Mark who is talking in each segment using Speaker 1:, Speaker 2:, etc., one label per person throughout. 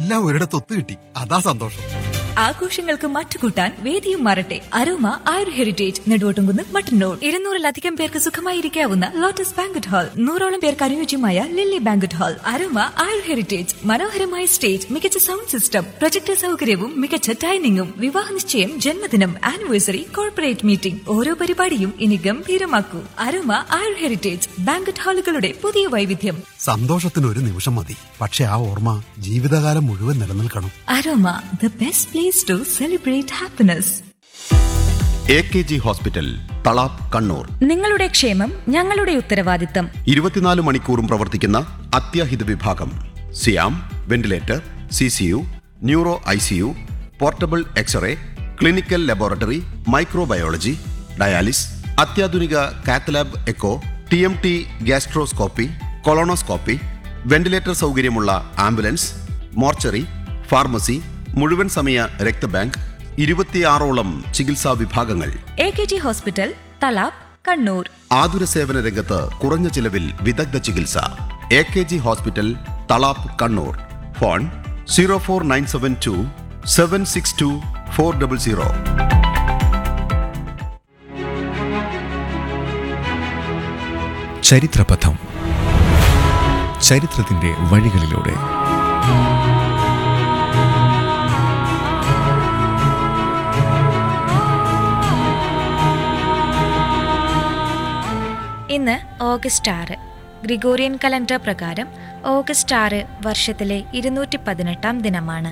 Speaker 1: എല്ലാം ഒരിടത്ത് ഒത്തു കിട്ടി അതാ സന്തോഷം
Speaker 2: ആഘോഷങ്ങൾക്ക് മറ്റുകൂട്ടാൻ വേദിയും മാറട്ടെ അരോമ ആയുർ ഹെറിറ്റേജ് നെടുവോട്ടുംകുന്ന് മട്ടന്നൂർ ഇരുന്നൂറിലധികം പേർക്ക് സുഖമായിരിക്കാവുന്ന ലോട്ടസ് ബാങ്കറ്റ് ഹാൾ നൂറോളം പേർക്ക് അനുയോജ്യമായ Lily banquet hall Aroma Ayur Heritage മനോഹരമായ സ്റ്റേജ് മികച്ച സൗണ്ട് സിസ്റ്റം പ്രൊജക്ടർ സൗകര്യവും മികച്ച ഡൈനിങ്ങും വിവാഹ നിശ്ചയം ജന്മദിനം ആനിവേഴ്സറി കോർപ്പറേറ്റ് മീറ്റിംഗ് ഓരോ പരിപാടിയും ഇനി ഗംഭീരമാക്കൂ അരോമ ആയുർ ഹെറിറ്റേജ് ബാങ്കറ്റ് ഹാളുകളുടെ പുതിയ വൈവിധ്യം
Speaker 1: സന്തോഷത്തിന് ഒരു നിമിഷം മതി പക്ഷെ ആ ഓർമ്മ ജീവിതകാലം മുഴുവൻ നിലനിൽക്കണം
Speaker 2: Aroma the best place to celebrate happiness
Speaker 3: A K G hospital Thalap Kannur
Speaker 2: നിങ്ങളുടെ ക്ഷേമം ഞങ്ങളുടെ ഉത്തരവാദിത്തം
Speaker 3: ഇരുപത്തിനാല് മണിക്കൂറും പ്രവർത്തിക്കുന്ന അത്യാഹിത വിഭാഗം സിയാം ventilator C C U neuro I C U portable X-ray clinical laboratory microbiology dialysis അത്യാധുനിക cath lab echo T M T gastroscopy colonoscopy ventilator സൗകര്യമുള്ള ആംബുലൻസ് മോർച്ചറി ഫാർമസി മുഴുവൻ സമയ രക്തബാങ്ക് ഇരുപത്തിയാറോളം ചികിത്സാ വിഭാഗങ്ങൾ
Speaker 2: A K G hospital Thalap Kannur
Speaker 3: ആതുര സേവന രംഗത്ത് കുറഞ്ഞ ചിലവിൽ വിദഗ്ധ ചികിത്സ A K G hospital Thalap Kannur phone zero four nine seven two seven six two four double zero
Speaker 4: ചരിത്രപഥം ചരിത്രത്തിന്റെ വഴികളിലൂടെ
Speaker 5: ഇന്ന് ഓഗസ്റ്റ് ആറ് ഗ്രിഗോറിയൻ കലണ്ടർ പ്രകാരം ഓഗസ്റ്റ് ആറ് വർഷത്തിലെ ഇരുന്നൂറ്റി പതിനെട്ടാം ദിനമാണ്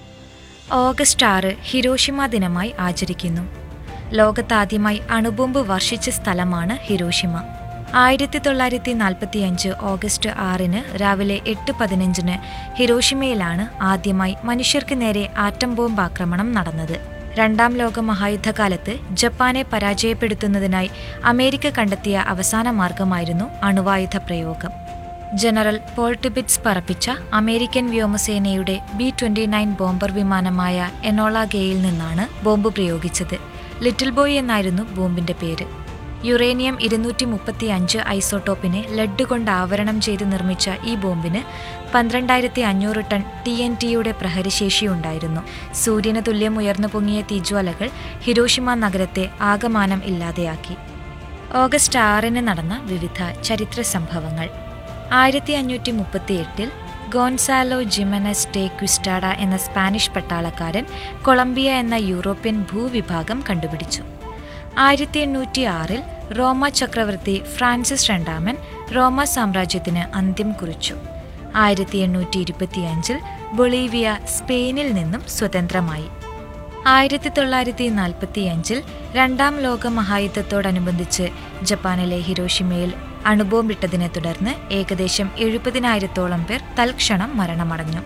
Speaker 5: ഓഗസ്റ്റ് ആറ് ഹിരോഷിമ ദിനമായി ആചരിക്കുന്നു ലോകത്താദ്യമായി അണുബോംബ് വർഷിച്ച സ്ഥലമാണ് ഹിരോഷിമ ആയിരത്തി തൊള്ളായിരത്തി നാൽപ്പത്തി അഞ്ച് ഓഗസ്റ്റ് ആറിന് രാവിലെ എട്ട് പതിനഞ്ചിന് ഹിരോഷിമയിലാണ് ആദ്യമായി മനുഷ്യർക്ക് നേരെ ആറ്റം ബോംബ് ആക്രമണം നടന്നത് രണ്ടാം ലോക മഹായുദ്ധകാലത്ത് ജപ്പാനെ പരാജയപ്പെടുത്തുന്നതിനായി അമേരിക്ക കണ്ടെത്തിയ അവസാന മാർഗമായിരുന്നു അണുവായുധ പ്രയോഗം ജനറൽ പോൾ ടിബിറ്റ്സ് പറപ്പിച്ച അമേരിക്കൻ വ്യോമസേനയുടെ ബി ട്വന്റി നയൻ ബോംബർ വിമാനമായ എനോള ഗെയിൽ നിന്നാണ് ബോംബ് പ്രയോഗിച്ചത് ലിറ്റിൽ ബോയ് എന്നായിരുന്നു ബോംബിന്റെ പേര് യുറേനിയം ഇരുന്നൂറ്റി മുപ്പത്തി അഞ്ച് ഐസോട്ടോപ്പിനെ ലെഡ് കൊണ്ട് ആവരണം ചെയ്ത് നിർമ്മിച്ച ഈ ബോംബിന് പന്ത്രണ്ടായിരത്തി അഞ്ഞൂറ് ടൺ ടി എൻ ടിയുടെ പ്രഹരശേഷിയുണ്ടായിരുന്നു സൂര്യന് തുല്യം ഉയർന്നു പൊങ്ങിയ തീജ്വാലകൾ ഹിരോഷിമ നഗരത്തെ ആകമാനം ഇല്ലാതെയാക്കി ഓഗസ്റ്റ് ആറിന് നടന്ന വിവിധ ചരിത്ര സംഭവങ്ങൾ ആയിരത്തി അഞ്ഞൂറ്റി മുപ്പത്തി എട്ടിൽ ഗോൺസാലോ ജിമനസ് ഡെ ക്വിസ്റ്റാഡ എന്ന സ്പാനിഷ് പട്ടാളക്കാരൻ കൊളംബിയ എന്ന യൂറോപ്യൻ ഭൂവിഭാഗം കണ്ടുപിടിച്ചു ആയിരത്തി എണ്ണൂറ്റി ആറിൽ റോമ ചക്രവർത്തി ഫ്രാൻസിസ് രണ്ടാമൻ റോമ സാമ്രാജ്യത്തിന് അന്ത്യം കുറിച്ചു ആയിരത്തി എണ്ണൂറ്റി ഇരുപത്തിയഞ്ചിൽ ബൊളീവിയ സ്പെയിനിൽ നിന്നും സ്വതന്ത്രമായി ആയിരത്തി തൊള്ളായിരത്തി നാൽപ്പത്തിയഞ്ചിൽ രണ്ടാം ലോക മഹായുദ്ധത്തോടനുബന്ധിച്ച് ജപ്പാനിലെ ഹിരോഷിമയിൽ അണുബോംബിട്ടതിനെ തുടർന്ന് ഏകദേശം എഴുപതിനായിരത്തോളം പേർ തൽക്ഷണം മരണമടഞ്ഞു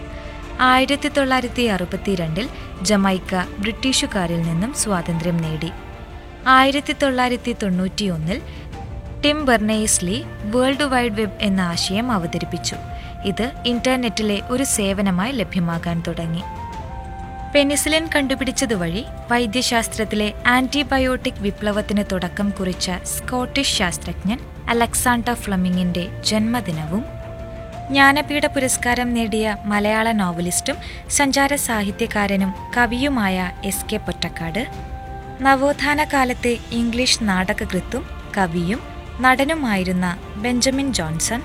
Speaker 5: ആയിരത്തി തൊള്ളായിരത്തി അറുപത്തിരണ്ടിൽ ജമൈക്ക ബ്രിട്ടീഷുകാരിൽ നിന്നും സ്വാതന്ത്ര്യം നേടി ആയിരത്തി തൊള്ളായിരത്തി തൊണ്ണൂറ്റിയൊന്നിൽ Tim Berners Lee world wide web എന്ന ആശയം അവതരിപ്പിച്ചു ഇത് ഇന്റർനെറ്റിലെ ഒരു സേവനമായി ലഭ്യമാകാൻ തുടങ്ങി പെനിസിലിൻ കണ്ടുപിടിച്ചതുവഴി വൈദ്യശാസ്ത്രത്തിലെ ആന്റിബയോട്ടിക് വിപ്ലവത്തിന് തുടക്കം കുറിച്ച സ്കോട്ടിഷ് ശാസ്ത്രജ്ഞൻ അലക്സാണ്ടർ ഫ്ലമിങ്ങിന്റെ ജന്മദിനവും ജ്ഞാനപീഠ പുരസ്കാരം നേടിയ മലയാള നോവലിസ്റ്റും സഞ്ചാര സാഹിത്യകാരനും കവിയുമായ എസ് കെ പൊറ്റക്കാട് നവോത്ഥാന കാലത്തെ ഇംഗ്ലീഷ് നാടകകൃത്തും കവിയും നടനുമായിരുന്ന ബെഞ്ചമിൻ ജോൺസൺ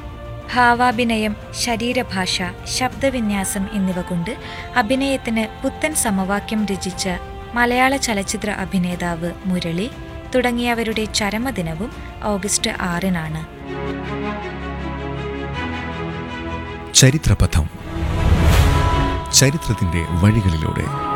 Speaker 5: ഭാവാഭിനയം ശരീരഭാഷ ശബ്ദവിന്യാസം എന്നിവ കൊണ്ട് അഭിനയത്തിന് പുത്തൻ സമവാക്യം രചിച്ച മലയാള ചലച്ചിത്ര അഭിനേതാവ് മുരളി തുടങ്ങിയവരുടെ ചരമദിനവും ഓഗസ്റ്റ് ആറിനാണ്
Speaker 4: ചരിത്രപഥം ചരിത്രത്തിന്റെ വഴികളിലൂടെ